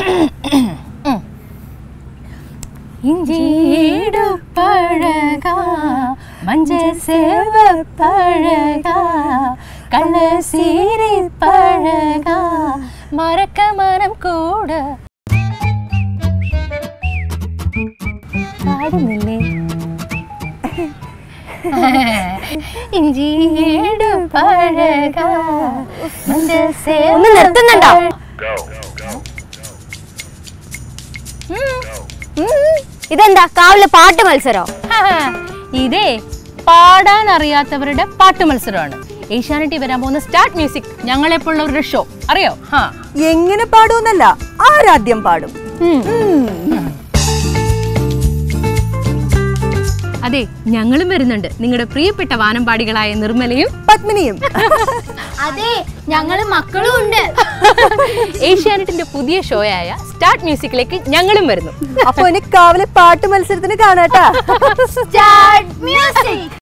இஞ்சீடு பழகா மஞ்சள் சேவ பழகா கள்ள சீரி பழகா மறக்க மனம் கூட പാടുന്നില്ലേ ഇഞ്ചിയേടു പഴക ഒന്ന് നിർത്തുന്നുണ്ടോ? ഇതെന്താ കാവിലെ പാട്ട് മത്സരോ ഇതേ പാടാൻ അറിയാത്തവരുടെ പാട്ട് മത്സരമാണ് ഏഷ്യാനെറ്റിൽ വരാൻ പോകുന്ന സ്റ്റാർട്ട് മ്യൂസിക് ഞങ്ങളെപ്പോലുള്ളവരുടെ ഷോ അറിയോ ഹാ എങ്ങനെ പാടുമെന്നല്ല ആരാദ്യം പാടും അതെ ഞങ്ങളും വരുന്നുണ്ട് നിങ്ങളുടെ പ്രിയപ്പെട്ട വാനമ്പാടികളായ നിർമ്മലയും പത്മിനിയും അതെ ഞങ്ങള് മക്കളും ഉണ്ട് ഏഷ്യാനെറ്റിന്റെ പുതിയ ഷോയായ സ്റ്റാർട്ട് മ്യൂസിക്കിലേക്ക് ഞങ്ങളും വരുന്നു അപ്പൊ ഇനി കാവിലെ പാട്ട് മത്സരത്തിന് കാണാട്ടാ സ്റ്റാർട്ട് മ്യൂസിക്